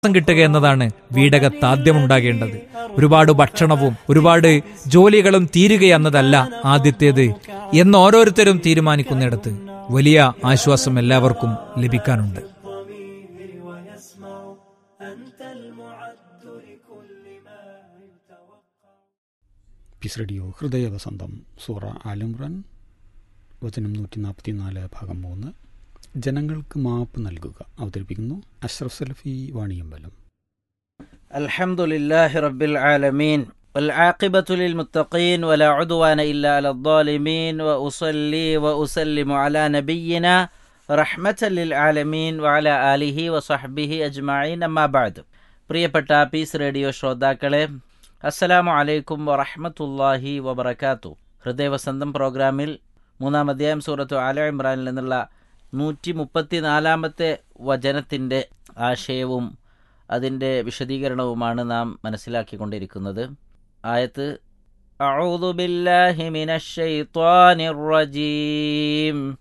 ശ്വാസം കിട്ടുക എന്നതാണ് വീടകത്ത് ആദ്യമുണ്ടാകേണ്ടത് ഒരുപാട് ഭക്ഷണവും ഒരുപാട് ജോലികളും തീരുക എന്നതല്ല ആദ്യത്തേത് എന്ന് ഓരോരുത്തരും തീരുമാനിക്കുന്നിടത്ത് വലിയ ആശ്വാസം എല്ലാവർക്കും ലഭിക്കാനുണ്ട് പീസ് റേഡിയോ ഹൃദയവസന്തം സൂറ ആലിമ്രാൻ വചനം നൂറ്റി നാൽപ്പത്തിനാല് ഭാഗം മൂന്ന് ജനങ്ങൾക്ക് മാപ്പ് നൽകുക അവതരിപ്പിക്കുന്നു അഷ്റഫ് സലഫി വാണിയമ്പലം الحمد لله رب العالمين والعاقبة للمتقين ولا عدوان إلا على الظالمين وأصلي وأسلم على نبينا رحمة للعالمين وعلى آله وصحبه أجمعين أما بعد പ്രിയപ്പെട്ട പീസ് റേഡിയോ ശ്രോതാക്കളെ അസ്സലാമു അലൈക്കും വറഹ്മത്തുള്ളാഹി വബറകാത്തു ഹൃദയവസന്തം പ്രോഗ്രാമിൽ മൂന്നാം അധ്യായം സൂറത്തു ആല ഇമ്രാനിൽ നിന്നുള്ള നൂറ്റി മുപ്പത്തിനാലാമത്തെ വചനത്തിൻ്റെ ആശയവും അതിൻ്റെ വിശദീകരണവുമാണ് നാം മനസ്സിലാക്കിക്കൊണ്ടിരിക്കുന്നത് ആയത്ത് أعوذ بالله من الشيطان الرجيم